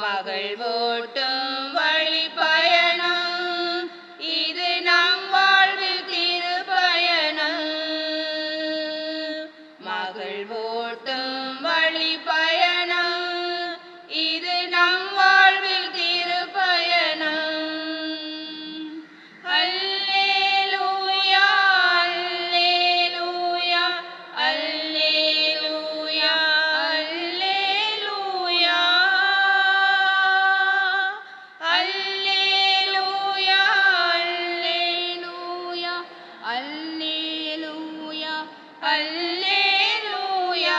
மகிழ்வூட்டும் வழி பயணம் இது நம் வாழ்வில் திருப்பயணம் மகிழ்வூட்டும் வழி பயணம் இது நம் வாழ்வில் திருப்பயணம் அல்லேலூயா அல்லேலூயா அல்லேலூயா அல்லேலூயா அல்லேலூயா அல்லேலூயா அல்லேலூயா அல்லேலூயா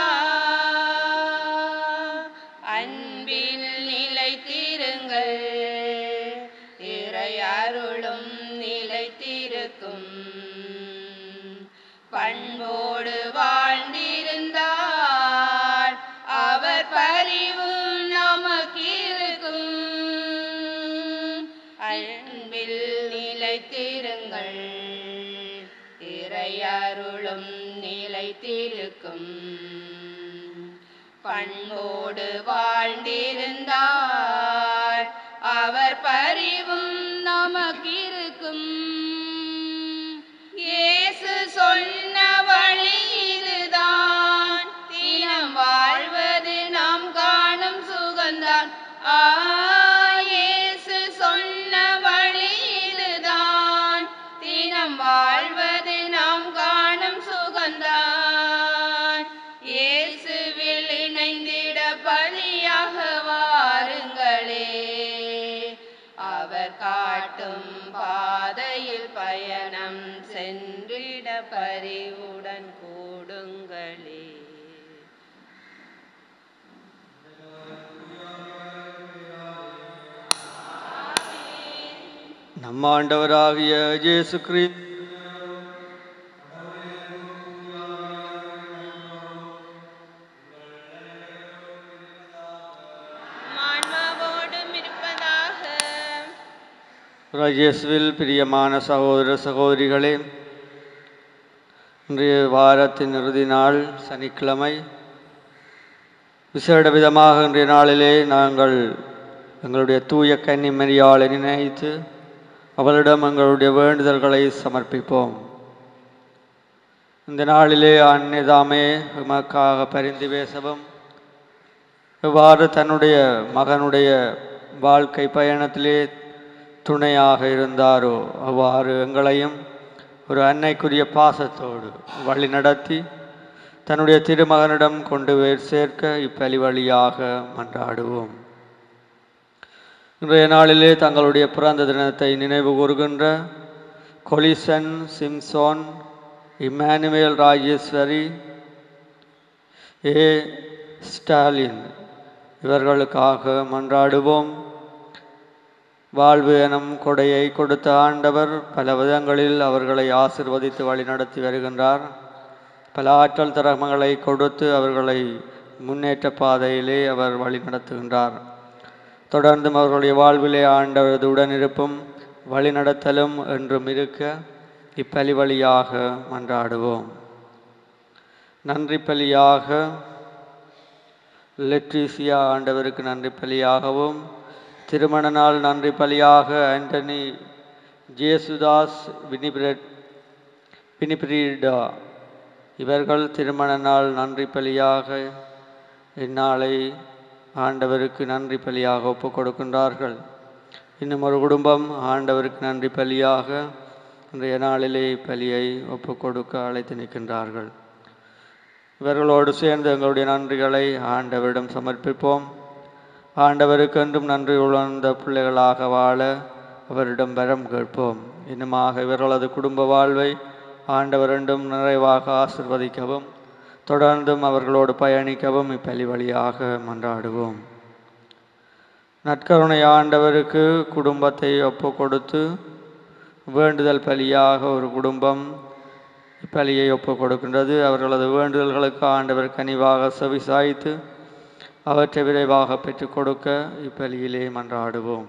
அன்பில் நிலைத்திருங்கள் இறை அருளும் நிலைத்திருக்கும் பண்போடு வாழ்ந்திருந்தால் அவர் பரிவு நமக்கிருக்கும் அன்பில் நிலைத்திருங்கள் இறை அருளும் நிலைத்திருக்கும் பண்போடு வாழ்ந்திருந்தால் அவர் பரிவும் நமக்கிருக்கும் இயேசு சொன்ன வழி இதுதான் தினம் வாழ்வது நாம் காணும் சுகந்தான் ஆ இயேசு சொன்ன வழி இதுதான் தினம் வாழ்வது நாம் காணும் சுகந்தான் இயேசுவில் இணைந்திட பலியாக வாருங்களே அவர் காட்டும் பாதையில் பயணம் சென்றிட பரிவுடன் கூடுங்களே நம் ஆண்டவராகிய இயேசு கிறிஸ்து மான்மாவோடும் இருப்பதாக இயேசுவில் பிரியமான சகோதர சகோதரிகளே இன்றைய வாரத்தின் இறுதி நாள் சனிக்கிழமை விசேட விதமாக இன்றைய நாளிலே நாங்கள் எங்களுடைய தூய கன்னி மரியாளை நினைத்து அவளிடம் எங்களுடைய வேண்டுதல்களை சமர்ப்பிப்போம் இந்த நாளிலே அன்னைதாமே உமக்காக பரிந்து பேசவும் எவ்வாறு தன்னுடைய மகனுடைய வாழ்க்கை பயணத்திலே துணையாக இருந்தாரோ அவ்வாறு எங்களையும் ஒரு அன்னைக்குரிய பாசத்தோடு வழி நடத்தி தன்னுடைய திருமகனிடம் கொண்டு போய் சேர்க்க இப்பலி வழியாக மன்றாடுவோம் இன்றைய நாளிலே தங்களுடைய பிறந்த தினத்தை நினைவு கூறுகின்ற Collison Simson Emmanuel Rajeswari A Stalin இவர்களுக்காக மன்றாடுவோம் வாழ்வு எனும் கொடையை கொடுத்த ஆண்டவர் பல விதங்களில் அவர்களை ஆசிர்வதித்து வழிநடத்தி வருகின்றார் பல ஆற்றல் திறமைகளை கொடுத்து அவர்களை முன்னேற்ற பாதையிலே அவர் வழி நடத்துகின்றார் தொடர்ந்தும் அவர்களுடைய வாழ்விலே ஆண்டவரது உடனிருப்பும் வழிநடத்தலும் என்றும் இருக்க இப்பலி வழியாக மன்றாடுவோம் நன்றி பலியாக லெட்ரிசியா ஆண்டவருக்கு நன்றி பலியாகவும் திருமண நாள் நன்றி பலியாக ஆண்டனி ஜேசுதாஸ் வினிபிரெட் வினிபிரிடா இவர்கள் திருமண நாள் நன்றி பலியாக இந்நாளை ஆண்டவருக்கு நன்றி பலியாக ஒப்புக் கொடுக்கின்றார்கள் இன்னும் ஒரு குடும்பம் ஆண்டவருக்கு நன்றி பலியாக இன்றைய நாளிலே பலியை ஒப்புக் கொடுக்க அழைத்து நிற்கின்றார்கள் இவர்களோடு சேர்ந்து எங்களுடைய நன்றிகளை ஆண்டவரிடம் சமர்ப்பிப்போம் ஆண்டவருக்கு என்றும் நன்றி உணர்ந்த பிள்ளைகளாக வாழ அவரிடம் வரம் கேட்போம் இன்னுமாக இவர்களது குடும்ப வாழ்வை ஆண்டவர் என்றும் நிறைவாக ஆசிர்வதிக்கவும் தொடர்ந்தும் அவர்களோடு பயணிக்கவும் இப்பலி வழியாக மன்றாடுவோம் நற்கருணை ஆண்டவருக்கு குடும்பத்தை ஒப்பு கொடுத்து வேண்டுதல் பலியாக ஒரு குடும்பம் இப்பலியை ஒப்பு கொடுக்கின்றது அவர்களது வேண்டுதல்களுக்கு ஆண்டவர் கனிவாக செவிசாய்த்து அவற்றை விரைவாக பெற்றுக் கொடுக்க இப்பலியிலே மன்றாடுவோம்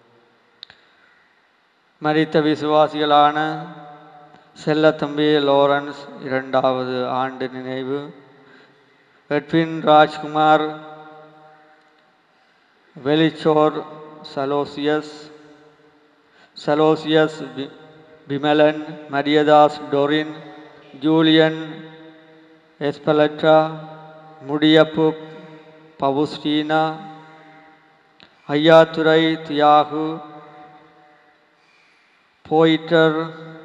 மரித்த விசுவாசிகளான செல்லத்தம்பி லோரன்ஸ் இரண்டாவது ஆண்டு நினைவு எட்வின் ராஜ்குமார் வெளிச்சோர் சலோசியஸ் சலோசியஸ் வி- விமலன் மரியதாஸ் டொரின் ஜூலியன் எஸ்பலட்ரா முடியப்பு பவுஸ்டீனா ஐயாத்துரை தியாகு போயிட்டர்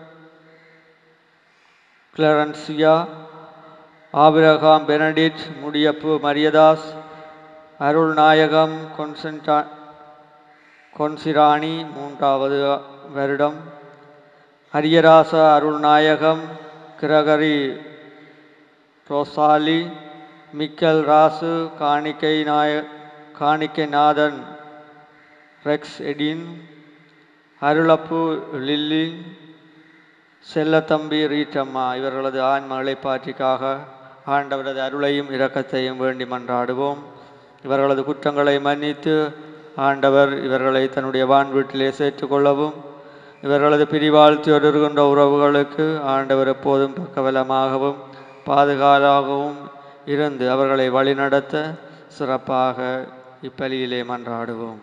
Clarencia Abraham Benedict Mudiyappu Mariyadas Arulnayagam கொன்சன்டா கொன்சிராணி மூன்றாவது வருடம் ஹரியராச Arulnayagam Gregory Rosalie Michael Rasu காணிக்கை நாய காணிக்கை நாதன் ரெக்ஸ் எடின் அருளப்பு லில்லி செல்லத்தம்பி ரீட்டம்மா இவர்களது ஆன்மகளை பாற்றிக்காக ஆண்டவரது அருளையும் இரக்கத்தையும் வேண்டி மன்றாடுவோம் இவர்களது குற்றங்களை மன்னித்து ஆண்டவர் இவர்களை தன்னுடைய வான் வீட்டிலே சேர்த்துக்கொள்ளவும் இவர்களது பிரிவால் தொடர்கின்ற உறவுகளுக்கு ஆண்டவர் எப்போதும் பக்கபலமாகவும் பாதுகாலாகவும் இருந்து அவர்களை வழிநடத்த சிறப்பாக இப்பலியிலே மன்றாடுவோம்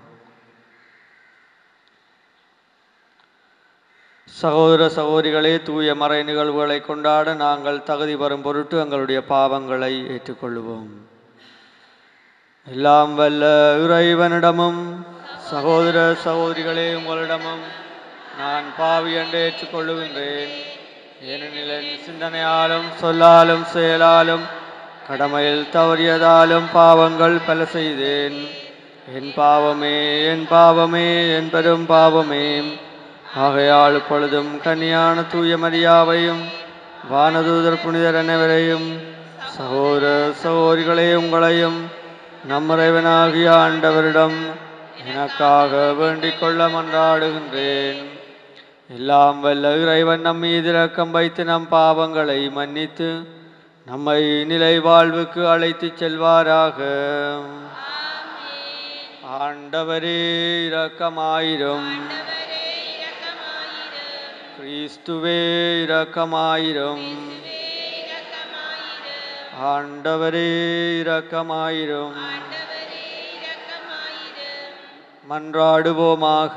சகோதர சகோதரிகளே தூய மறை நிகழ்வுகளை கொண்டாட நாங்கள் தகுதி வரும் பொருட்டு எங்களுடைய பாவங்களை ஏற்றுக்கொள்வோம் எல்லாம் வல்ல இறைவனிடமும் சகோதர சகோதரிகளே உங்களிடமும் நான் பாவி என்று ஏற்றுக்கொள்ளுகின்றேன் ஏனெனில் என் சிந்தனையாலும் சொல்லாலும் செயலாலும் கடமையில் தவறியதாலும் பாவங்கள் பல செய்தேன் என் பாவமே என் பாவமே என் பெரும் பாவமே ஆகையால் இப்பொழுதும் கன்னியான தூய மரியாவையும் வானதூதர் புனிதர் அனைவரையும் சகோதர சகோதரிகளே உங்களையும் நம்முறைவனாகிய ஆண்டவரிடம் எனக்காக வேண்டிக் கொள்ள மன்றாடுகின்றேன் எல்லாம் வல்ல இறைவன் நம் மீது இரக்கம் வைத்து நம் பாவங்களை மன்னித்து நம்மை நிலை வாழ்வுக்கு அழைத்துச் செல்வாராக ஆண்டவரே இரக்கமாயிரும் கிறிஸ்துவே இரக்கமாயிரும் ஆண்டவரே இரக்கமாயிரும் மன்றாடுவோமாக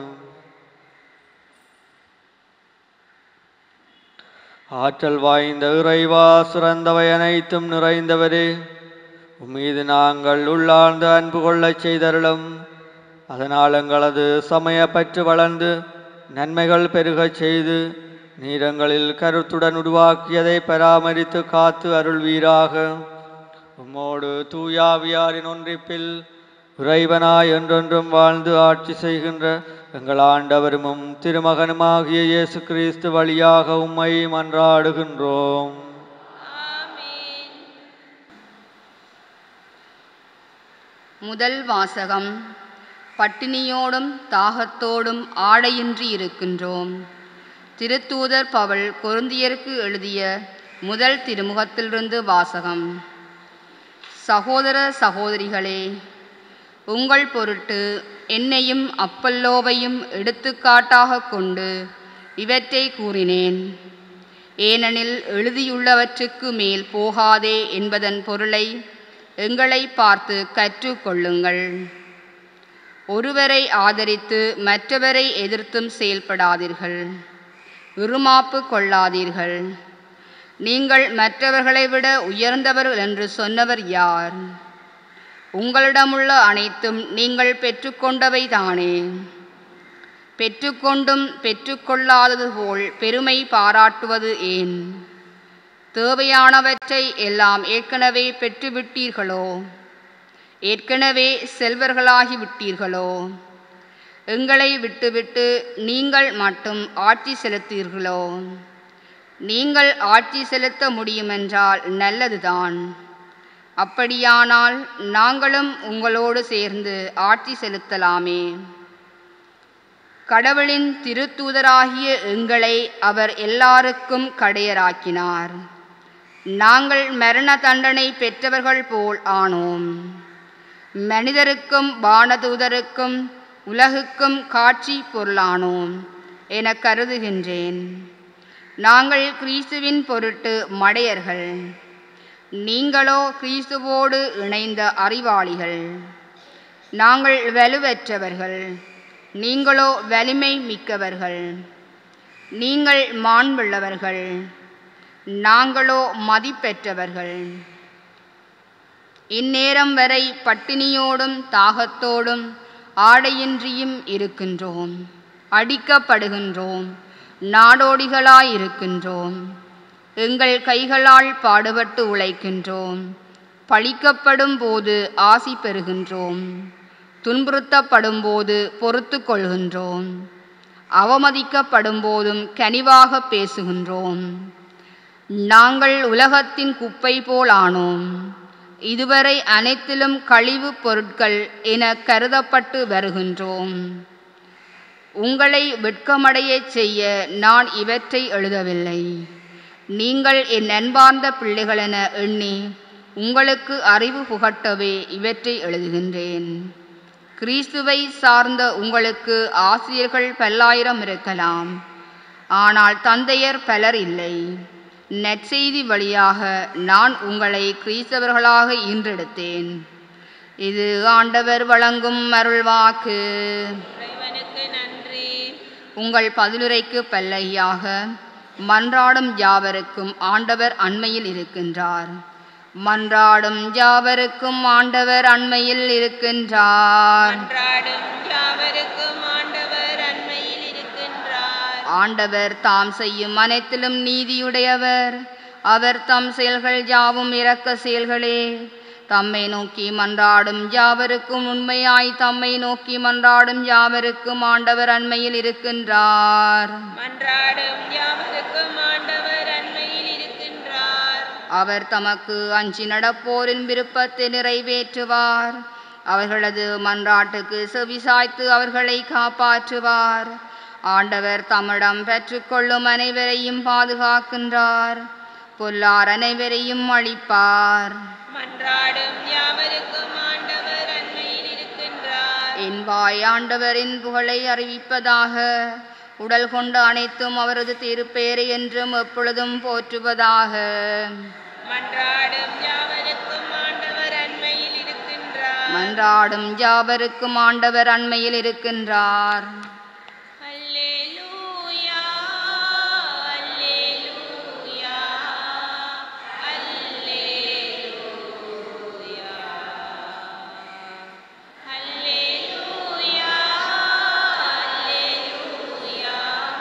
ஆற்றல் வாய்ந்த இறைவா சிறந்தவை அனைத்தும் நிறைந்தவரே உம்மீது நாங்கள் உள்ளார்ந்த அன்பு கொள்ளச் செய்தருளும் அதனால் எங்களது சமய பற்று வளர்ந்து நன்மைகள் பெருகச் செய்து நீரங்களில் கருத்துடன் உருவாக்கியதை பராமரித்து காத்து அருள்வீராக உம்மோடு தூயாவியாரின் ஒன்றிப்பில் இறைவனாய் என்றென்றும் வாழ்ந்து ஆட்சி செய்கின்ற எங்கள் ஆண்டவரும் திருமகனுமாகிய இயேசு கிறிஸ்து வழியாக உம்மை மன்றாடுகின்றோம் முதல் வாசகம் பட்டினியோடும் தாகத்தோடும் ஆடையின்றி இருக்கின்றோம் திருத்தூதர் பவுல் கொருந்தியருக்கு எழுதிய முதல் திருமுகத்திலிருந்து வாசகம் சகோதர சகோதரிகளே உங்கள் பொருட்டு என்னையும் அப்பல்லோவையும் எடுத்துக்காட்டாக கொண்டு இவற்றை கூறினேன் ஏனெனில் எழுதியுள்ளவற்றுக்கு மேல் போகாதே என்பதன் பொருளை எங்களை பார்த்து கற்றுக்கொள்ளுங்கள் ஒருவரை ஆதரித்து மற்றவரை எதிர்த்தும் செயல்படாதீர்கள் இருமாப்பு கொள்ளாதீர்கள் நீங்கள் மற்றவர்களை விட உயர்ந்தவர்கள் என்று சொன்னவர் யார் உங்களிடமுள்ள அனைத்தும் நீங்கள் பெற்றுக்கொண்டவை தானே பெற்றுக்கொண்டும் பெற்றுக்கொள்ளாதது போல் பெருமை பாராட்டுவது ஏன் தேவையானவற்றை எல்லாம் ஏற்கனவே பெற்றுவிட்டீர்களோ ஏற்கனவே செல்வர்களாகி விட்டீர்களோ எங்களை விட்டுவிட்டு நீங்கள் மட்டும் ஆட்சி செலுத்தீர்களோ நீங்கள் ஆட்சி செலுத்த முடியுமென்றால் நல்லதுதான் அப்படியானால் நாங்களும் உங்களோடு சேர்ந்து ஆட்சி செலுத்தலாமே கடவுளின் திருத்தூதராகிய எங்களை அவர் எல்லாருக்கும் கடையராக்கினார் நாங்கள் மரண தண்டனை பெற்றவர்கள் போல் ஆனோம் மனிதருக்கும் வானதூதருக்கும் உலகுக்கும் காட்சி பொருளானோம் என கருதுகின்றேன் நாங்கள் கிறிஸ்துவின் பொருட்டு மடையர்கள் நீங்களோ கிறிஸ்துவோடு இணைந்த அறிவாளிகள் நாங்கள் வலுவற்றவர்கள் நீங்களோ வலிமை மிக்கவர்கள் நீங்கள் மாண்புள்ளவர்கள் நாங்களோ மதிப்பெற்றவர்கள் இந்நேரம் வரை பட்டினியோடும் தாகத்தோடும் ஆடையின்றியும் இருக்கின்றோம் அடிக்கப்படுகின்றோம் நாடோடிகளாயிருக்கின்றோம் எங்கள் கைகளால் பாடுபட்டு உழைக்கின்றோம் பழிக்கப்படும் போது ஆசி பெறுகின்றோம் துன்புறுத்தப்படும் போது பொறுத்து கொள்கின்றோம் அவமதிக்கப்படும் போதும் கனிவாக பேசுகின்றோம் நாங்கள் உலகத்தின் குப்பை போல் ஆனோம் இதுவரை அனைத்திலும் கழிவுப் பொருட்கள் என கருதப்பட்டு வருகின்றோம் உங்களை வெட்கமடையச் செய்ய நான் இவற்றை எழுதவில்லை நீங்கள் என் அன்பார்ந்த பிள்ளைகளென எண்ணி உங்களுக்கு அறிவு புகட்டவே இவற்றை எழுதுகின்றேன் கிறிஸ்துவை சார்ந்த உங்களுக்கு ஆசிரியர்கள் பல்லாயிரம் இருக்கலாம் ஆனால் தந்தையர் பலர் இல்லை நற்செய்தி வழியாக நான் உங்களை கிறிஸ்தவர்களாக ஈன்றெடுத்தேன் இது ஆண்டவர் வழங்கும் அருள்வாக்கு இறைவனுக்கு நன்றி உங்கள் பதிலுரைக்கு பல்லையாக மன்றாடும் யாவருக்கும் ஆண்டவர் அண்மையில் இருக்கின்றார் மன்றாடும் யாவருக்கும் ஆண்டவர் அண்மையில் இருக்கின்றார் அன்றாடும் யாவருக்கும் ஆண்டவர் அண்மையில் இருக்கின்றார் ஆண்டவர் தாம் செய்யும் அனைத்திலும் நீதியுடையவர் அவர் தம் செயல்கள் யாவும் இரக்க செயல்களே தம்மை நோக்கி மன்றாடும் யாவருக்கும் உண்மையாய் தம்மை நோக்கி மன்றாடும் யாவருக்கும் ஆண்டவர் அண்மையில் இருக்கின்றார் மன்றாடும் யாவருக்கும் ஆண்டவர் அண்மையில் இருக்கின்றார் அவர் தமக்கு அஞ்சி நடப்போரின் விருப்பத்தை நிறைவேற்றுவார் அவர்களது மன்றாட்டுக்கு செவிசாய்த்து அவர்களை காப்பாற்றுவார் ஆண்டவர் தம்மிடம் பெற்றுக்கொள்ளும் அனைவரையும் பாதுகாக்கின்றார் பொல்லார் அனைவரையும் அழிப்பார் மன்றாடும் யாவருக்கும் ஆண்டவர் அண்மையில் இருக்கின்றார் என் வாய் ஆண்டவரின் புகழை அறிவிப்பதாக உடல் கொண்ட அனைத்தும் அவரது திருப்பெயரை என்றும் எப்பொழுதும் போற்றுவதாக மன்றாடும் யாவருக்கும் ஆண்டவர் அண்மையில் இருக்கின்றார் மன்றாடும் யாவருக்கும் ஆண்டவர் அண்மையில் இருக்கின்றார் அல்லேலூயா அல்லேலூயா அல்லேலூயா அல்லேலூயா அல்லேலூயா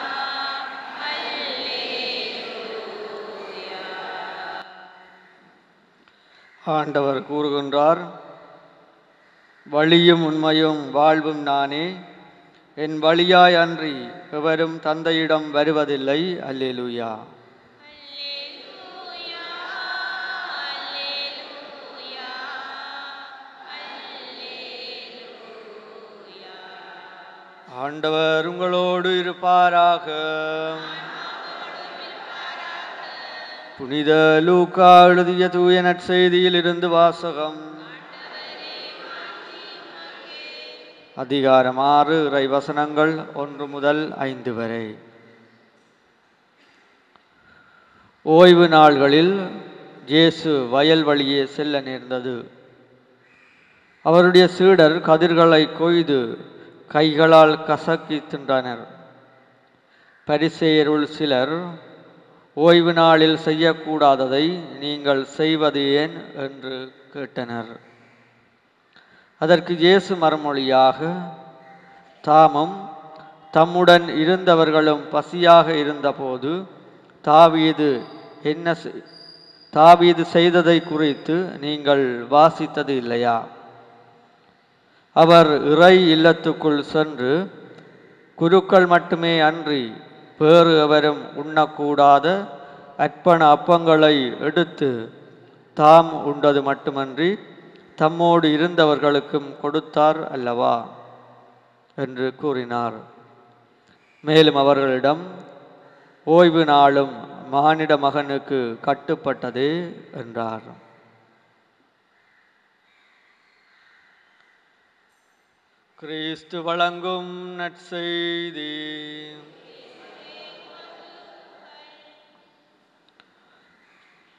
ஆண்டவர் கூறுகின்றார் வழியும் உண்மையும் வாழ்வும் நானே என் வழியாய் அன்றி எவரும் தந்தையிடம் வருவதில்லை அல்லேலூயா அல்லேலூயா அல்லேலூயா ஆண்டவர் உங்களோடு இருப்பாராக புனித லூக்கா எழுதிய தூய நற்செய்தியில் இருந்து வாசகம் அதிகாரம் ஆறு இறை வசனங்கள் ஒன்று முதல் ஐந்து வரை ஓய்வு நாள்களில் இயேசு வயல் வழியே செல்ல நேர்ந்தது அவருடைய சீடர் கதிர்களை கொய்து கைகளால் கசக்கி தின்றனர் பரிசேயருள் சிலர் ஓய்வு நாளில் செய்யக்கூடாததை நீங்கள் செய்வது ஏன் என்று கேட்டனர் அதற்கு இயேசு மறுமொழியாக தாமும் தம்முடன் இருந்தவர்களும் பசியாக இருந்தபோது தாவீது என்ன செய்- தாவீது செய்ததை குறித்து நீங்கள் வாசித்தது இல்லையா அவர் இறை இல்லத்துக்குள் சென்று குருக்கள் மட்டுமே அன்றி வேறு எவரும் உண்ணக்கூடாத அர்ப்பண அப்பங்களை எடுத்து தாம் உண்டது மட்டுமன்றி தம்மோடு இருந்தவர்களுக்கும் கொடுத்தார் அல்லவா என்று கூறினார் மேலும் அவர்களிடம் ஓய்வு நாளும் மானிட மகனுக்கு கட்டுப்பட்டதே என்றார் கிறிஸ்து வழங்கும் நற்செய்தி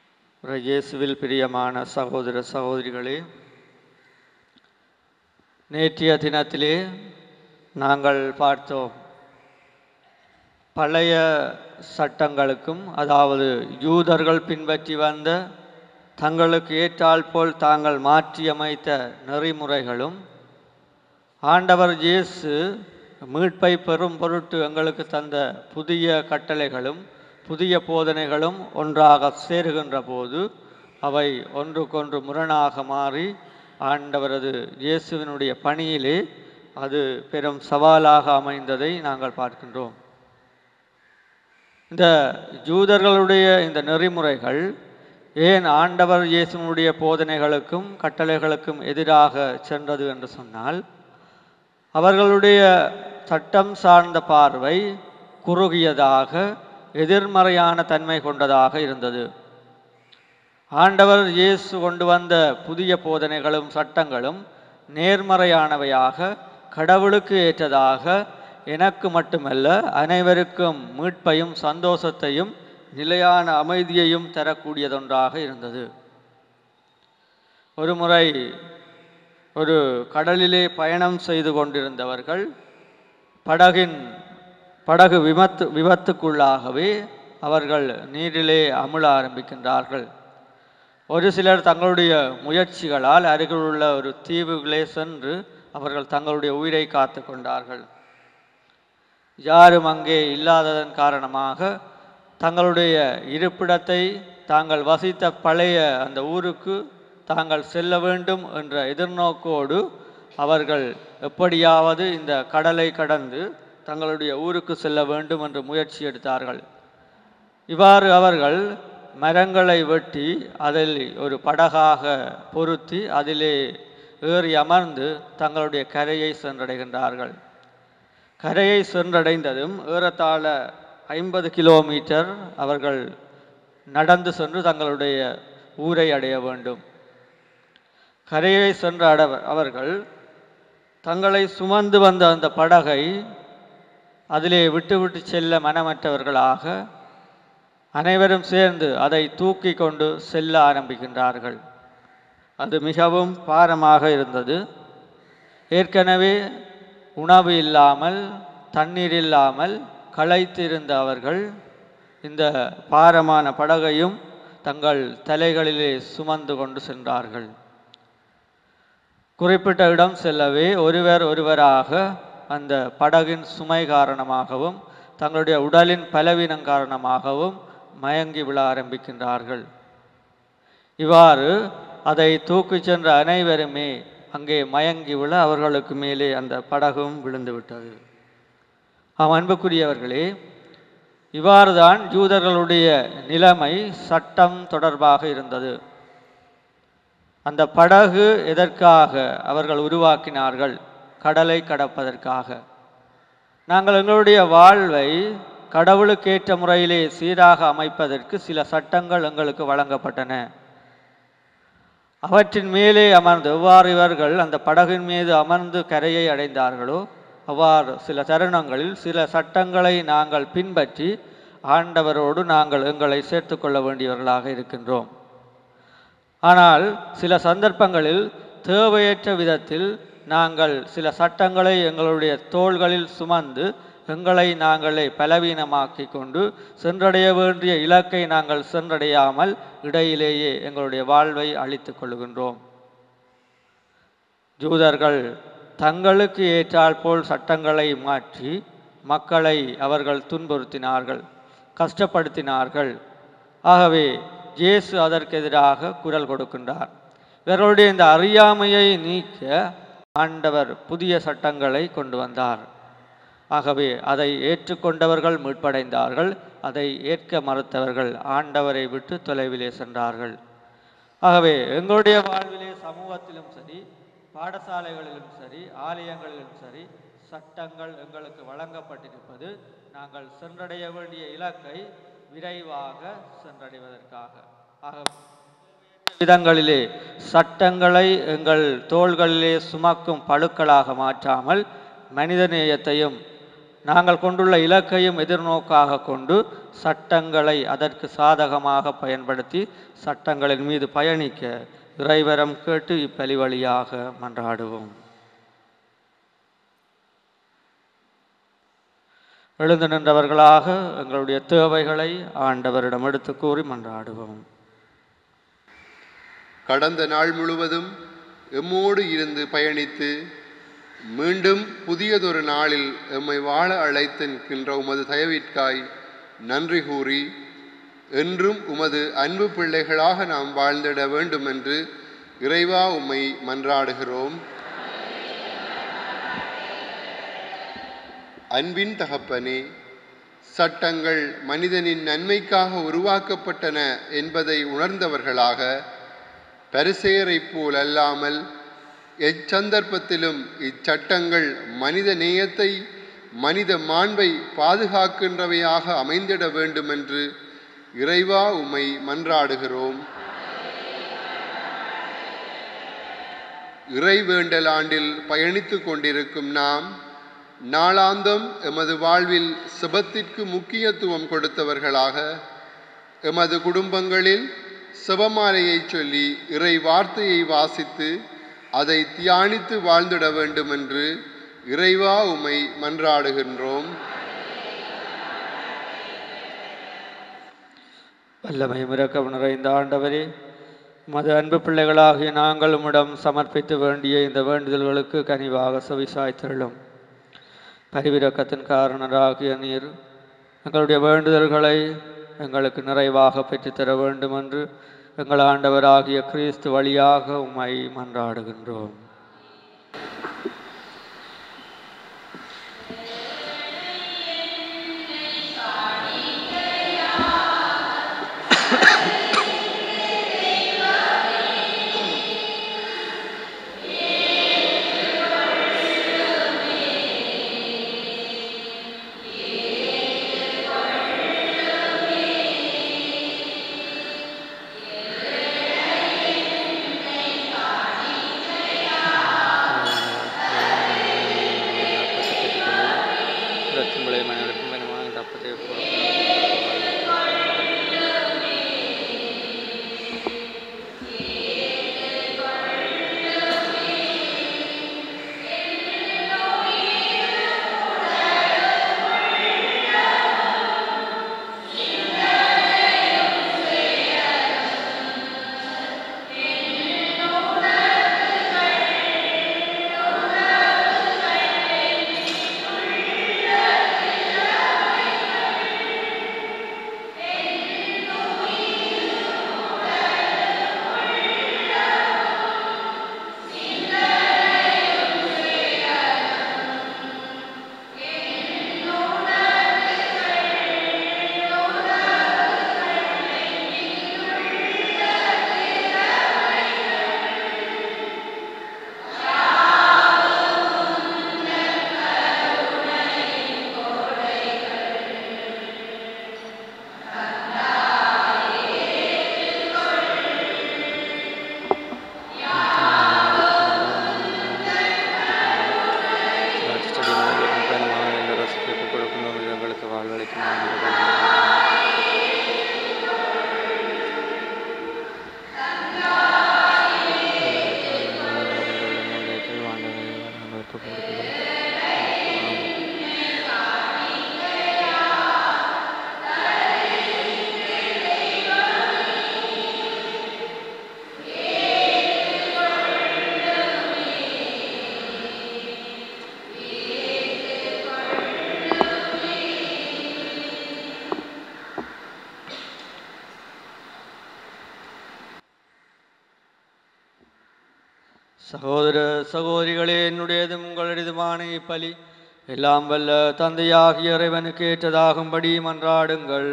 இயேசுவில் பிரியமான சகோதர சகோதரிகளே நேற்றைய தினத்திலே நாங்கள் பார்த்தோம் பழைய சட்டங்களுக்கும் அதாவது யூதர்கள் பின்பற்றி வந்த தங்களுக்கு ஏற்றால் போல் தாங்கள் மாற்றியமைத்த நெறிமுறைகளும் ஆண்டவர் இயேசு மீட்பை பெறும் பொருட்டு எங்களுக்கு தந்த புதிய கட்டளைகளும் புதிய போதனைகளும் ஒன்றாக சேருகின்ற போது அவை ஒன்றுக்கொன்று முரணாக மாறி ஆண்டவரது இயேசுவினுடைய பணியிலே அது பெரும் சவாலாக அமைந்ததை நாங்கள் பார்க்கின்றோம் இந்த யூதர்களுடைய இந்த நெறிமுறைகள் ஏன் ஆண்டவர் இயேசுனுடைய போதனைகளுக்கும் கட்டளைகளுக்கும் எதிராக சென்றது என்று சொன்னால் அவர்களுடைய சட்டம் சார்ந்த பார்வை குறுகியதாக எதிர்மறையான தன்மை கொண்டதாக இருந்தது ஆண்டவர் இயேசு கொண்டு வந்த புதிய போதனைகளும் சட்டங்களும் நேர்மறையானவையாக கடவுளுக்கு ஏற்றதாக எனக்கு மட்டுமல்ல அனைவருக்கும் மீட்பையும் சந்தோஷத்தையும் நிலையான அமைதியையும் தரக்கூடியதொன்றாக இருந்தது ஒரு முறை ஒரு கடலிலே பயணம் செய்து கொண்டிருந்தவர்கள் படகின் படகு விபத்து விபத்துக்குள்ளாகவே அவர்கள் நீரிலே அமுழ ஆரம்பிக்கின்றார்கள் ஒரு சிலர் தங்களுடைய முயற்சிகளால் அருகிலுள்ள ஒரு தீவுகளே சென்று அவர்கள் தங்களுடைய உயிரை காத்து கொண்டார்கள் யாரும் அங்கே இல்லாததன் காரணமாக தங்களுடைய இருப்பிடத்தை தாங்கள் வசித்த பழைய அந்த ஊருக்கு தாங்கள் செல்ல வேண்டும் என்ற எதிர்நோக்கோடு அவர்கள் எப்படியாவது இந்த கடலை கடந்து தங்களுடைய ஊருக்கு செல்ல வேண்டும் என்று முயற்சி எடுத்தார்கள் இவ்வாறு அவர்கள் மரங்களை வெட்டி அதில் ஒரு படகாக பொருத்தி அதிலே ஏறி அமர்ந்து தங்களுடைய கரையை சென்றடைகின்றார்கள் கரையை சென்றடைந்ததும் ஏறத்தாழ ஐம்பது கிலோமீட்டர் அவர்கள் நடந்து சென்று தங்களுடைய ஊரை அடைய வேண்டும் கரையை சென்ற அட அவர்கள் தங்களை சுமந்து வந்த அந்த படகை அதிலே விட்டுவிட்டு செல்ல மனமற்றவர்களாக அனைவரும் சேர்ந்து அதை தூக்கி கொண்டு செல்ல ஆரம்பிக்கின்றார்கள் அது மிகவும் பாரமாக இருந்தது ஏற்கனவே உணவு இல்லாமல் தண்ணீர் இல்லாமல் களைத்திருந்த அவர்கள் இந்த பாரமான படகையும் தங்கள் தலைகளிலே சுமந்து கொண்டு சென்றார்கள் குறிப்பிட்ட இடம் செல்லவே ஒருவர் ஒருவராக அந்த படகின் சுமை காரணமாகவும் தங்களுடைய உடலின் பலவீனம் காரணமாகவும் மயங்கி விழ ஆரம்பிக்கின்றார்கள் இவ்வாறு அதை தூக்கிச் சென்ற அனைவருமே அங்கே மயங்கி விழ அவர்களுக்கு மேலே அந்த படகும் விழுந்து விட்டது ஆம் அன்புக்குரியவர்களே இவ்வாறுதான் யூதர்களுடைய நிலைமை சட்டம் தொடர்பாக இருந்தது அந்த படகு எதற்காக அவர்கள் உருவாக்கினார்கள் கடலை கடப்பதற்காக நாங்கள் எங்களுடைய வாழ்வை கடவுளுக்கேற்ற முறையிலே சீராக அமைப்பதற்கு சில சட்டங்கள் எங்களுக்கு வழங்கப்பட்டன அவற்றின் மேலே அமர்ந்து எவ்வாறு இவர்கள் அந்த படகின் மீது அமர்ந்து கரையை அடைந்தார்களோ அவ்வாறு சில தருணங்களில் சில சட்டங்களை நாங்கள் பின்பற்றி ஆண்டவரோடு நாங்கள் எங்களை சேர்த்து கொள்ள வேண்டியவர்களாக இருக்கின்றோம் ஆனால் சில சந்தர்ப்பங்களில் தேவையற்ற விதத்தில் நாங்கள் சில சட்டங்களை எங்களுடைய தோள்களில் சுமந்து எங்களை நாங்களே பலவீனமாக்கி கொண்டு சென்றடைய வேண்டிய இலக்கை நாங்கள் சென்றடையாமல் இடையிலேயே எங்களுடைய வாழ்வை அழித்துக் கொள்கின்றோம் ஜூதர்கள் தங்களுக்கு ஏற்றால் போல் சட்டங்களை மாற்றி மக்களை அவர்கள் துன்புறுத்தினார்கள் கஷ்டப்படுத்தினார்கள் ஆகவே இயேசு அதற்கு எதிராக குரல் கொடுக்கின்றார் இவர்களுடைய இந்த அறியாமையை நீக்க ஆண்டவர் புதிய சட்டங்களை கொண்டு வந்தார் ஆகவே அதை ஏற்றுக்கொண்டவர்கள் மீட்படைந்தார்கள் அதை ஏற்க மறுத்தவர்கள் ஆண்டவரை விட்டு தொலைவிலே சென்றார்கள் ஆகவே எங்களுடைய வாழ்விலே சமூகத்திலும் சரி பாடசாலைகளிலும் சரி ஆலயங்களிலும் சரி சட்டங்கள் எங்களுக்கு வழங்கப்பட்டிருப்பது நாங்கள் சென்றடைய வேண்டிய இலக்கை விரைவாக சென்றடைவதற்காக ஆக விதங்களிலே சட்டங்களை எங்கள் தோள்களிலே சுமக்கும் பழுக்களாக மாற்றாமல் மனிதநேயத்தையும் நாங்கள் கொண்டுள்ள இலக்கையும் எதிர்நோக்காக கொண்டு சட்டங்களை அதற்கு சாதகமாக பயன்படுத்தி சட்டங்களின் மீது பயணிக்க இறைவரம் கேட்டு இப்பலி வழியாக மன்றாடுவோம் எழுந்து நின்றவர்களாக எங்களுடைய தேவைகளை ஆண்டவரிடம் எடுத்து கூறி மன்றாடுவோம் கடந்த நாள் முழுவதும் எம்மோடு இருந்து பயணித்து மீண்டும் புதியதொரு நாளில் எம்மை வாழ அழைத்திருக்கின்ற உமது தயவிற்காய் நன்றி கூறி என்றும் உமது அன்பு பிள்ளைகளாக நாம் வாழ்ந்திட வேண்டும் என்று இறைவா உம்மை மன்றாடுகிறோம் அன்பின் தகப்பனே சட்டங்கள் மனிதனின் நன்மைக்காக உருவாக்கப்பட்டன என்பதை உணர்ந்தவர்களாக பரிசெயரைப் போல் அல்லாமல் எச்சந்தர்ப்பத்திலும் இச்சட்டங்கள் மனித நேயத்தை மனித மாண்பை பாதுகாக்கின்றவையாக அமைந்திட வேண்டும் என்று இறைவா உம்மை மன்றாடுகிறோம் இறைவேண்டல் ஆண்டில் பயணித்துக் கொண்டிருக்கும் நாம் நாளாந்தம் எமது வாழ்வில் செபத்திற்கு முக்கியத்துவம் கொடுத்தவர்களாக எமது குடும்பங்களில் செபமாலையை சொல்லி இறை வார்த்தையை வாசித்து அதை தியானித்து வாழ்ந்திட வேண்டும் என்று இறைவா உம்மை மன்றாடுகின்றோம் வல்லமையும் இரக்கம் நிறைந்த ஆண்டவரே மது அன்பு பிள்ளைகளாகிய நாங்கள் உம்மிடம் சமர்ப்பித்து வேண்டிய இந்த வேண்டுதல்களுக்கு கனிவாக செவிசாய்த்தருளும் பரிவிரக்கத்தின் காரணராகிய நீர் எங்களுடைய வேண்டுதல்களை எங்களுக்கு நிறைவாக பெற்றுத்தர வேண்டும் என்று எங்கள் ஆண்டவராகிய கிறிஸ்து வழியாக உம்மை மன்றாடுகின்றோம் இரத்தங்களை மனிதனுக்கும் பயணமாக இந்த அப்பத்தை எங்களுக்கு வாழ்வளிக்கும் ஆண்டவரே. சகோதர சகோதரிகளே என்னுடையதும் உங்களுடையதுமான இப்பலி எல்லாம் வல்ல தந்தையாகிய இறைவனுக்கு ஏற்றதாகும்படி மன்றாடுங்கள்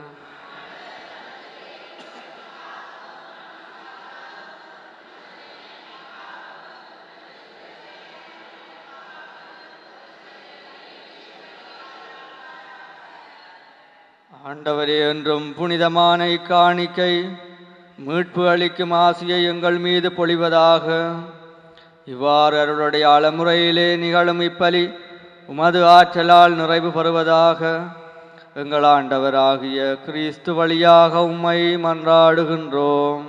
ஆண்டவரே என்றும் புனிதமான இக்காணிக்கை மீட்பு அளிக்கும் ஆசியை எங்கள் மீது பொழிவதாக இவ்வாறு அருளுடைய அலமுறையிலே நிகழும் இப்பலி உமது ஆற்றலால் நிறைவு பெறுவதாக எங்கள் ஆண்டவராகிய கிறிஸ்து வழியாக உம்மை மன்றாடுகின்றோம்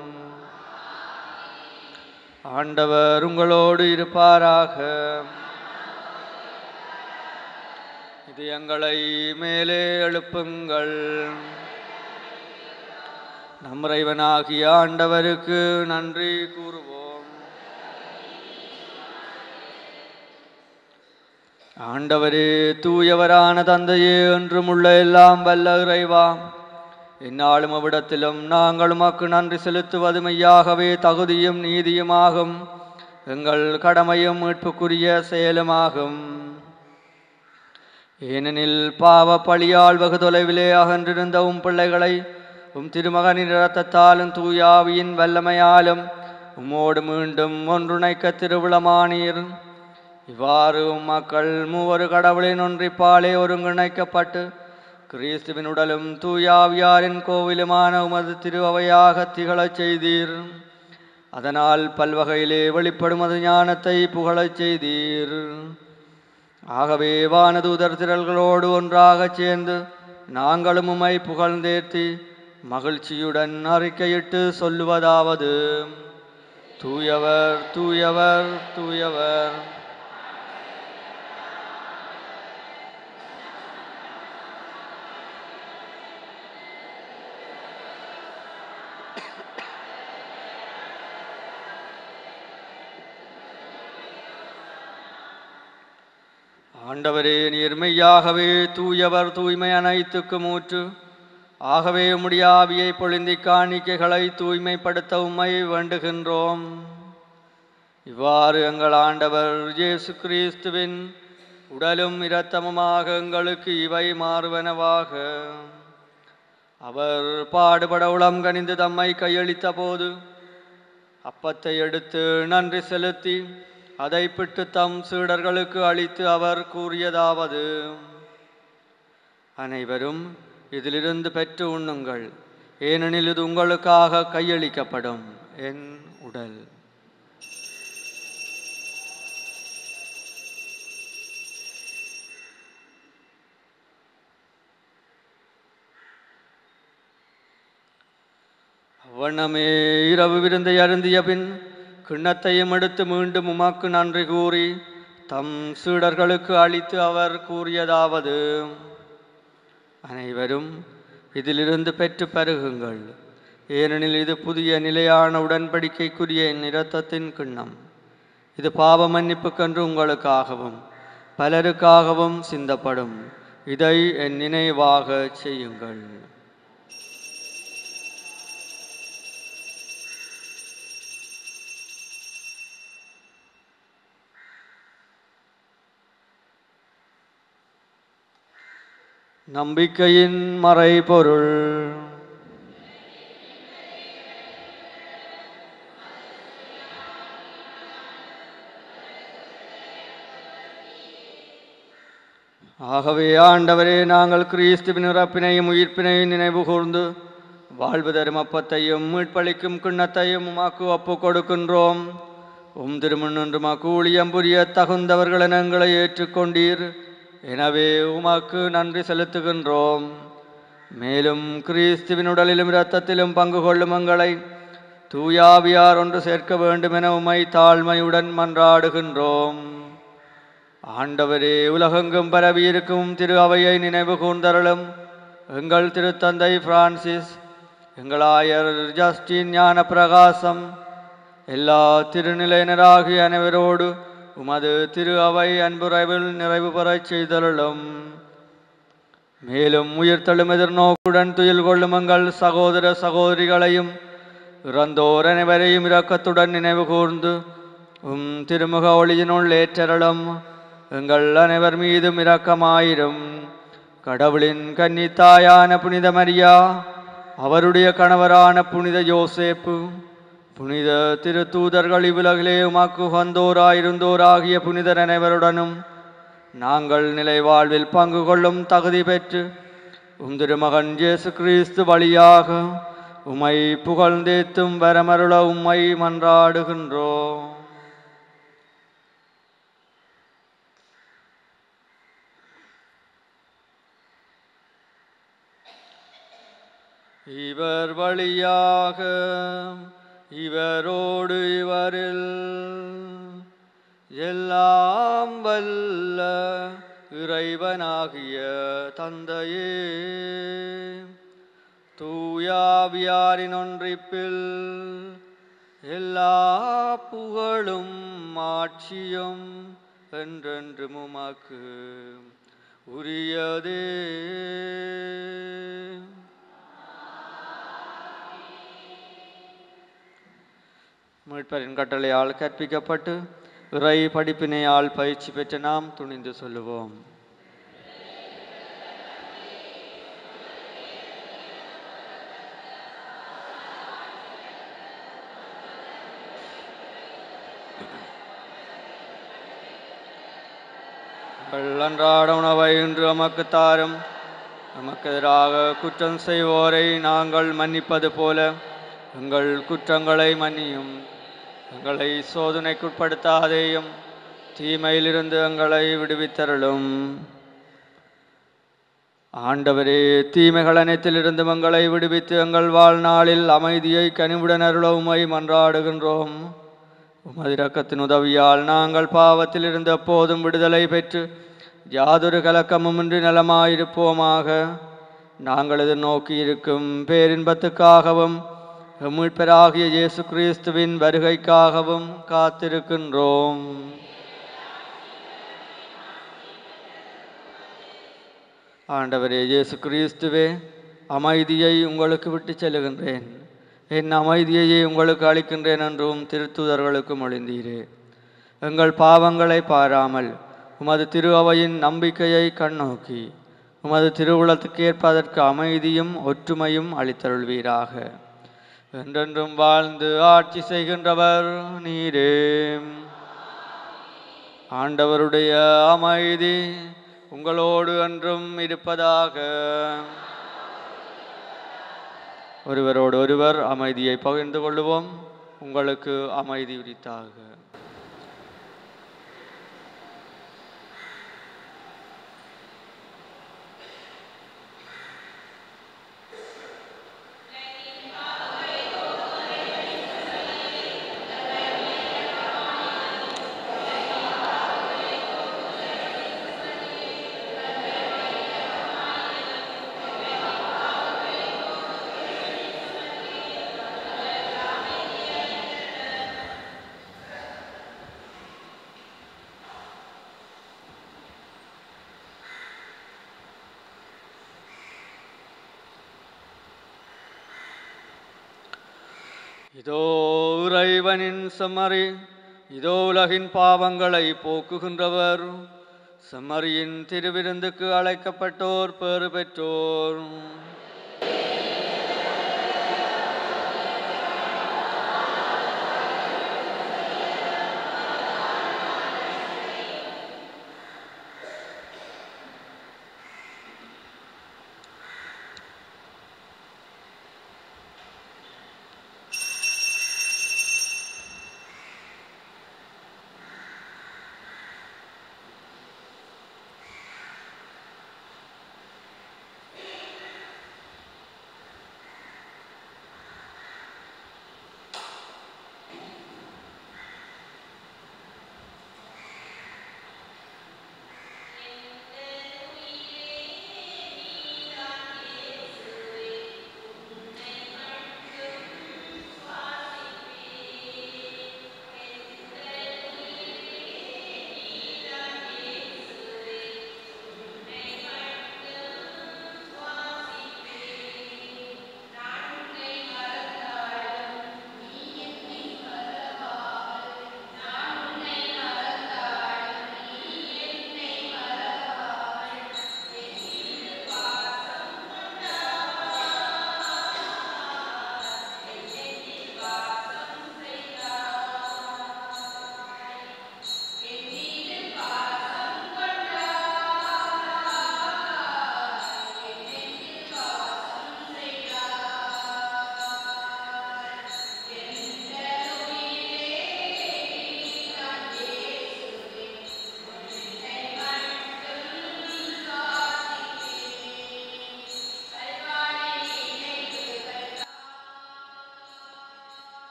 ஆண்டவர் உங்களோடு இருப்பாராக இது எங்களை மேலே எழுப்புங்கள் நம் இறைவனாகிய ஆண்டவருக்கு நன்றி கூறுவோம் ஆண்டவரே தூயவரான தந்தையே என்றும் உள்ள எல்லாம் வல்ல இறைவா இந்நாளும் அவ்விடத்திலும் நாங்கள் உமக்கு நன்றி செலுத்துவது மெய்யாகவே தகுதியும் நீதியுமாகும் எங்கள் கடமையும் மீட்புக்குரிய செயலுமாகும் ஏனெனில் பாவ பழியால் வெகு தொலைவிலே அகன்றிருந்த உம் பிள்ளைகளை உம் திருமகனின் இரத்தத்தாலும் தூயாவியின் வல்லமையாலும் உம்மோடு மீண்டும் ஒன்றுணைக்க திருவிழமானீர் இவ்வாறு உம் மக்கள் மூவரு கடவுளின் ஒன்றிப்பாலே ஒருங்கிணைக்கப்பட்டு கிறிஸ்துவின் உடலும் தூயாவியாரின் கோவிலுமான உமது திருவையாக திகழச் செய்தீர் அதனால் பல்வகையிலே வெளிப்படும் அது ஞானத்தை புகழச் செய்தீர் ஆகவே வானதூதர் திரள்களோடு ஒன்றாகச் சேர்ந்து நாங்களும் உம்மை புகழ்ந்தேத்தி மகிழ்ச்சியுடன் அறிக்கையிட்டு சொல்லுவதாவது தூயவர் தூயவர் தூயவர் ஆண்டவரே நீர் மெய்யாகவே தூயவர் தூய்மை அனைத்துக்கு மூற்று ஆகவே உம்முடைய ஆவியை பொழிந்தி காணிக்கைகளை தூய்மைப்படுத்த உம்மை வேண்டுகின்றோம் இவ்வாறு எங்கள் ஆண்டவர் இயேசு கிறிஸ்துவின் உடலும் இரத்தமுமாக எங்களுக்கு இவை மாறுவனவாக அவர் பாடுபட உளம் கனிந்து தம்மை கையளித்த போது அப்பத்தை எடுத்து நன்றி செலுத்தி அதை பிட்டு தம் சீடர்களுக்கு அளித்து அவர் கூறியதாவது அனைவரும் இதிலிருந்து பெற்று உண்ணுங்கள் ஏனெனில் இது உங்களுக்காக கையளிக்கப்படும் என் உடல் வண்ணமே இரவு விருந்தை அருந்திய பின் கிண்ணத்தையும் எடுத்து மீண்டும் உமக்கு நன்றி கூறி தம் சீடர்களுக்கு அளித்து அவர் கூறியதாவது அனைவரும் இதிலிருந்து பெற்று பருகுங்கள் ஏனெனில் இது புதிய நிலையான உடன்படிக்கைக்குரிய என் இரத்தத்தின் கிண்ணம் இது பாவ மன்னிப்புக்கென்று உங்களுக்காகவும் பலருக்காகவும் சிந்தப்படும் இதை என் நினைவாக செய்யுங்கள் நம்பிக்கையின் மறைபொருள் ஆகவே ஆண்டவரே நாங்கள் கிறிஸ்துவின் இறப்பினையும் உயிர்ப்பினையும் நினைவு கூர்ந்து வாழ்வு தரும் அப்பத்தையும் மீட்பளிக்கும் கிண்ணத்தையும் உமாக்கு ஒப்பு கொடுக்கின்றோம் உம் திருமணன்று மாக்கு ஊழியம் புரிய தகுந்தவர்கள் என எங்களை ஏற்றுக்கொண்டீர் எனவே உமக்கு நன்றி செலுத்துகின்றோம் மேலும் கிறிஸ்துவின் உடலிலும் இரத்தத்திலும் பங்கு கொள்ளும் எங்களை தூயாவியார் ஒன்று சேர்க்க வேண்டும் என உமை தாழ்மையுடன் மன்றாடுகின்றோம் ஆண்டவரே உலகெங்கும் பரவியிருக்கும் திரு அவையை நினைவு கூர்ந்தருளும் எங்கள் திருத்தந்தை பிரான்சிஸ் எங்கள் ஆயர் ஜஸ்டின் ஞான பிரகாசம் எல்லா திருநிலையினராகிய அனைவரோடு உமது திரு அவை அன்புறவில் நிறைவு பெறச் செய்தருளும் மேலும் உயிர்த்தெழும் எதிர்நோக்குடன் துயில் கொள்ளும் எங்கள் சகோதர சகோதரிகளையும் இறந்தோர் அனைவரையும் இரக்கத்துடன் நினைவு கூர்ந்து உம் திருமுக ஒளியினுள் ஏற்றருளும் எங்கள் அனைவர் மீதும் இரக்கமாயிரும் கடவுளின் கன்னித்தாயான புனித மரியா அவருடைய கணவரான புனித யோசேப்பு புனித திருத்தூதர்கள் இவ்வுலகிலே உமக்கு வந்தோராயிருந்தோராகிய புனிதர் அனைவருடனும் நாங்கள் நிலை வாழ்வில் பங்கு கொள்ளும் தகுதி பெற்று உம் திருமகன் இயேசு கிறிஸ்து வழியாக உமை புகழ்ந்தேத்தும் வரமருள உம்மை மன்றாடுகின்றோம் இவர் வழியாக இவரோடு இவரில் எல்லாம் வல்ல இறைவனாகிய தந்தையே தூயாவியாரின் ஒன்றிப்பில் எல்லா புகழும் ஆட்சியும் என்றென்று உமக்கு உரியதே மீட்பரின் கட்டளையால் கற்பிக்கப்பட்டு இறை படிப்பினையால் பயிற்சி பெற்ற நாம் துணிந்து சொல்லுவோம் எங்கள் அன்றாட உணவை இன்று நமக்கு தாரும் நமக்கு எதிராக குற்றம் செய்வோரை நாங்கள் மன்னிப்பது போல எங்கள் குற்றங்களை மன்னியும் எங்களை சோதனைக்குட்படுத்தாதேயும் தீமையிலிருந்து எங்களை விடுவித்தருளும் ஆண்டவரே தீமைகள் அனைத்திலிருந்தும் எங்களை விடுவித்து எங்கள் வாழ்நாளில் அமைதியை கனிவுடன் அருள உமை மன்றாடுகின்றோம் உமது இரக்கத்தின் உதவியால் நாங்கள் பாவத்தில் இருந்து எப்போதும் விடுதலை பெற்று யாதொரு கலக்கமுமின்றி நலமாயிருப்போமாக நாங்கள் எதிர்நோக்கி இருக்கும் பேரின்பத்துக்காகவும் மீட்பராகிய இயேசு கிறிஸ்துவின் வருகைக்காகவும் காத்திருக்கின்றோம் ஆண்டவரே இயேசு கிறிஸ்துவே அமைதியை உங்களுக்கு விட்டு செல்லுகின்றேன் என் அமைதியையே உங்களுக்கு அளிக்கின்றேன் என்றும் திருத்துதர்களுக்கு மொழிந்தீரே எங்கள் பாவங்களை பாராமல் உமது திரு அவையின் நம்பிக்கையை கண்ணோக்கி உமது திருவுளத்துக்கு ஏற்பதற்கு அமைதியும் ஒற்றுமையும் அளித்தருள்வீராக என்றென்றும் வாழ்ந்து ஆட்சி செய்கின்றவர் நீரே ஆண்டவருடைய அமைதி உங்களோடு என்றும் இருப்பதாக ஒருவரோடு ஒருவர் அமைதியை பகிர்ந்து கொள்ளுவோம் உங்களுக்கு அமைதி உரித்தாக இதோ இறைவனின் செம்மறி இதோ உலகின் பாவங்களை போக்குகின்றவர் செம்மறியின் திருவிருந்துக்கு அழைக்கப்பட்டோர் பேறு பெற்றோர்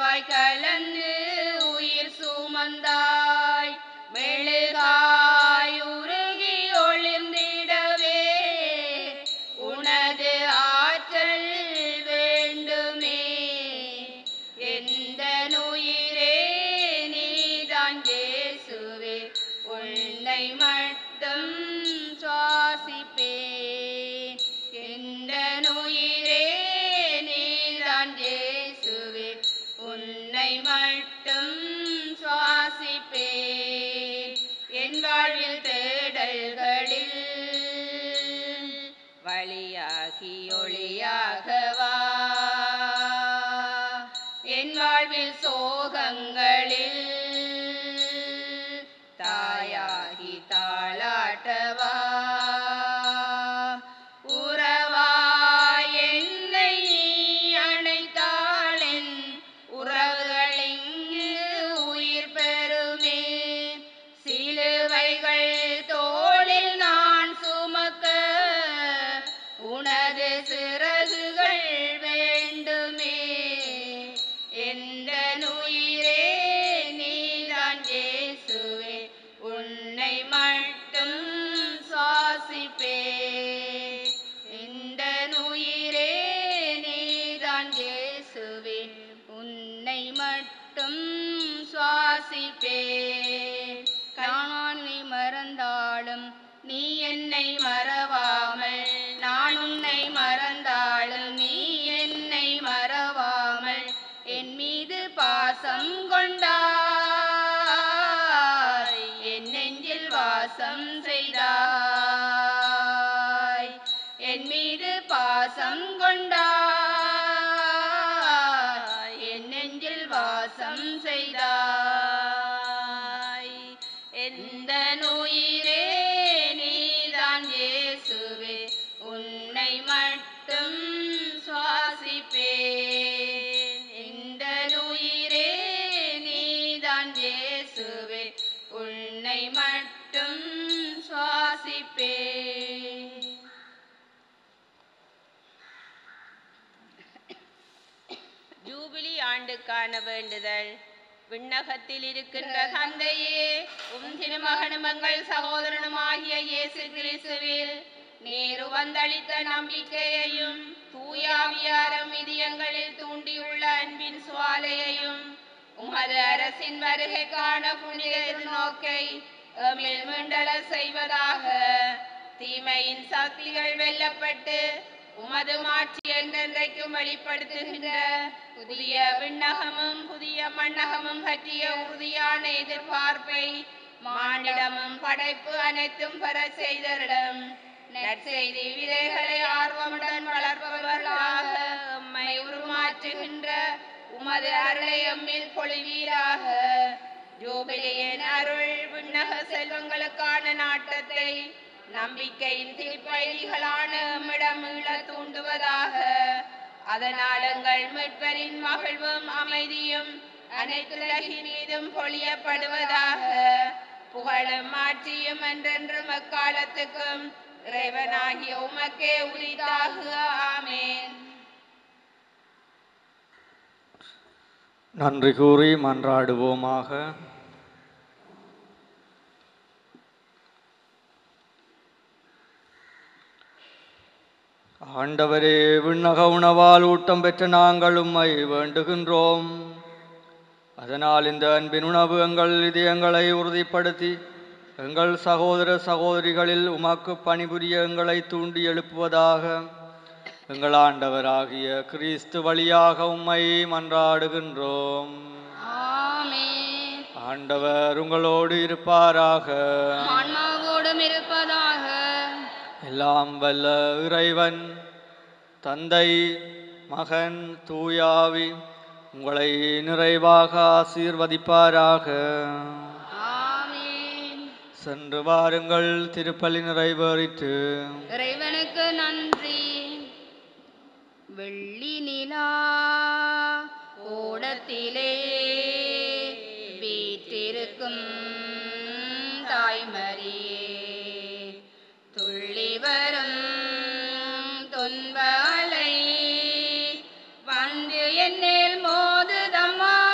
நெருப்பாய் கலந்து உயிர் சுமந்தாய் மெழுகாய் உருகி ஒளிர்ந்திடவே உனது ஆற்றல் வேண்டுமே எந்த நுயிரே நீதான் ஜேசுவே உன்னை மட்டும் சுவாசிப்பேன் எந்த நுயிரே நீதான் ஜேசுவே உன்னை மட்டும் சுவாசிப்பேன் என் வாழ்வில் தேடல்களில் வழியாகி ஒளியாகவா என் வாழ்வில் சோகங்களில் தாயாகி தாளாட்டவா உறவாய் என்னை நீ அணைத்தாளென் உறவுகள் இங்கு உயிர் பெறுமே சிலுவைகள் தோளில் நான் சுமக்க உனது சிறகுகள் வேண்டுமே எந்த நுயிரே நீதான் ஜேசுவே உன்னை மட்டும் சுவாசிப்பேன் எந்த நுயிரே நீதான் ஜேசுவே உன்னை மட்டும் சுவாசிப்பேன் நான் நீ மறந்தாலும் நீ என்னை மறவாமல் நான் உன்னை மறந்தாலும் நீ என்னை மறவாமல் என் மீது பாசம் கொண்டாய் என் நெஞ்சில் வாசம் செய்தாய் என் மீது பாசம் கொண்டாய் என் நெஞ்சில் வாசம் செய்தாய் எந்த நுயிரே நீதான் இயேசுவே உன்னை மட்டும் சுவாசிப்பேன் எந்த நுயிரே நீதான் இயேசுவே உன்னை மட்டும் சுவாசிப்பேன் ஜூபிலி ஆண்டுக்கான வேண்டுதல் விண்ணகத்தில் இருக்கின்ற தந்தையே உம் திருமகனும் எங்கள் சகோதரனுமாகிய இயேசு கிறிஸ்துவில் நேரு வந்தளித்த நம்பிக்கையையும் தூயாவியாரம் இதயங்களில் தூண்டியுள்ள அன்பின் சுவாலையையும் உமது அரசின் வருகைக்கான புனித நோக்கை எம்மில் மீண்டல செய்வதாக தீமையின் சக்திகள் வெல்லப்பட்டு உமது மாட்சி என்றென்றைக்கும் வெளிப்படுத்துகின்ற புதிய விண்ணகமும் புதிய மண்ணகமும் பற்றிய உறுதியான எதிர்பார்ப்பை மானிடமும் படைப்பு அனைத்தும் பெற செய்தரிடம் நற்செய்தி விதைகளை ஆர்வமுடன் வளர்ப்பவர்களாக எம்மை உருமாற்றுகின்ற உமது அருளை எம்மில் பொழிவீராக ஜோபிலியின் அருள் விண்ணக செல்வங்களுக்கான நாட்டத்தை நம்பிக்கையின் திருப்பயணிகளான எம்மிடம் மீள தூண்டுவதாக அதனால் எங்கள் மீட்பரின் மகிழ்வும் அமைதியும் அனைத்துலகின் மீதும் பொழியப்படுவதாக புகழும் ஆட்சியும் என்றென்றும் எக்காலத்துக்கும் இறைவனாகிய உமக்கே உரித்தாகுக ஆமேன் நன்றி கூறி மன்றாடுவோமாக ஆண்டவரே விண்ணக உணவால் ஊட்டம் பெற்ற நாங்கள் உம்மை வேண்டுகின்றோம் அதனால் இந்த அன்பின் உணவு எங்கள் இதயங்களை உறுதிப்படுத்தி எங்கள் சகோதர சகோதரிகளில் உமக்கு பணிபுரிய எங்களை தூண்டி எழுப்புவதாக எங்கள் ஆண்டவராகிய கிறிஸ்து வழியாக உம்மை மன்றாடுகின்றோம் ஆமென் ஆண்டவர் உங்களோடு இருப்பாராக ஆன்மாவோடும் இருப்பதாக எல்லாம் வல்ல இறைவன் தந்தை மகன் தூயாவி உங்களை நிறைவாக ஆசீர்வதிப்பாராக ஆமென் சென்று வாருங்கள் திருப்பலி நிறைவேறிற்று இறைவனுக்கு நன்றி வெள்ளி நிலா ஓடத்திலே வீற்றிருக்கும் தாய்மரியே துள்ளி வரும் துன்ப அலை வந்து என்னில் மோதுதம்மா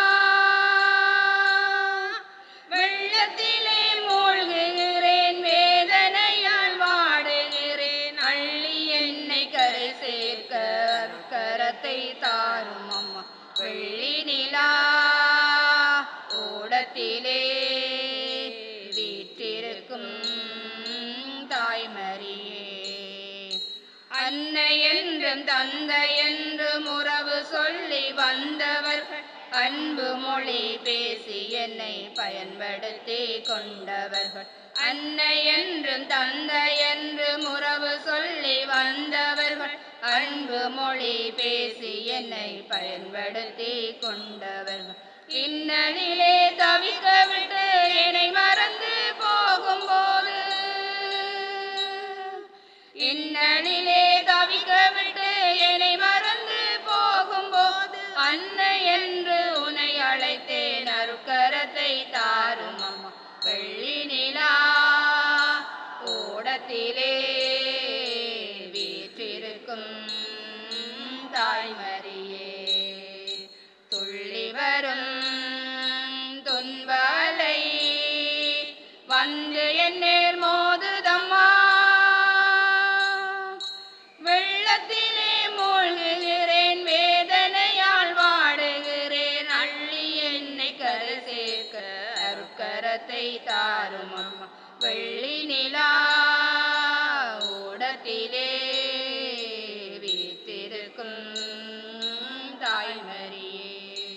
தந்தை என்று உறவு சொல்லி வந்தவர்கள் அன்பு மொழி பேசி என்னை பயன்படுத்தி கொண்டவர்கள் அன்னை என்றும் தந்தை என்று உறவு சொல்லி வந்தவர்கள் அன்பு மொழி பேசி என்னை பயன்படுத்தி கொண்டவர்கள் இன்னலிலே தவிக்க விட்டு என்னை மறந்து போகும்போது இன்னலிலே தவிக்க விட்டு என்னை மறந்து போகும்போது அன்னை என்று உன்னை அழைத்தேன் அருக்கரத்தை தாரும் அம்மா வெள்ளி நிலா ஓடத்திலே வீற்றிருக்கும் தாய்மரியே துள்ளி வரும் துன்பலை வந்து என்னேர் மோதுதம்மா வெள்ளத்திலே மூழ்குகிறேன் வேதனையால் வாடுகிறேன் அள்ளி என்னை கரை சேர்க்க அருக்கரத்தை தாரும் அம்மா வெள்ளி நிலா ஓடத்திலே வீத்திருக்கும் தாய்மரியே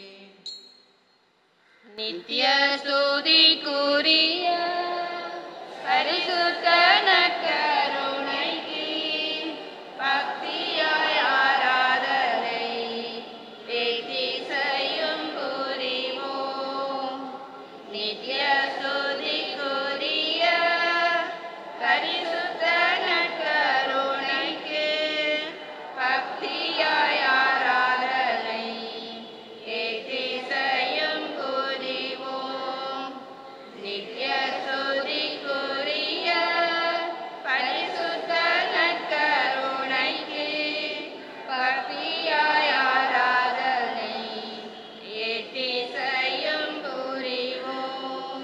நித்ய ஸ்துதிக்குரிய பரிசுத்த நற்கருணைக்கு பக்தியாய் ஆராதனை எத்திசையும் புரிவோம் நித்ய ஸ்துதிக்குரிய பரிசுத்த நற்கருணைக்கு பக்தியாய் ஆராதனை எத்திசையும் புரிவோம் நித்ய ஸ்துதிக்குரிய பரிசுத்த நற்கருணைக்கு பக்தியாய் ஆராதனை எத்திசையும் புரிவோம்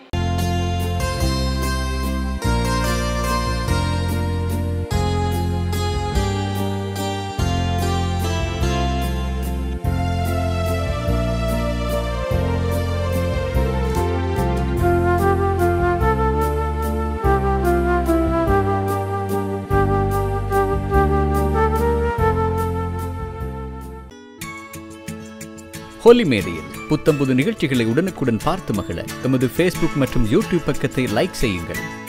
ஹோலி மேடையில் புத்தம்புது நிகழ்ச்சிகளை உடனுக்குடன் பார்த்து மகிழ எமது ஃபேஸ்புக் மற்றும் யூடியூப் பக்கத்தை லைக் செய்யுங்கள்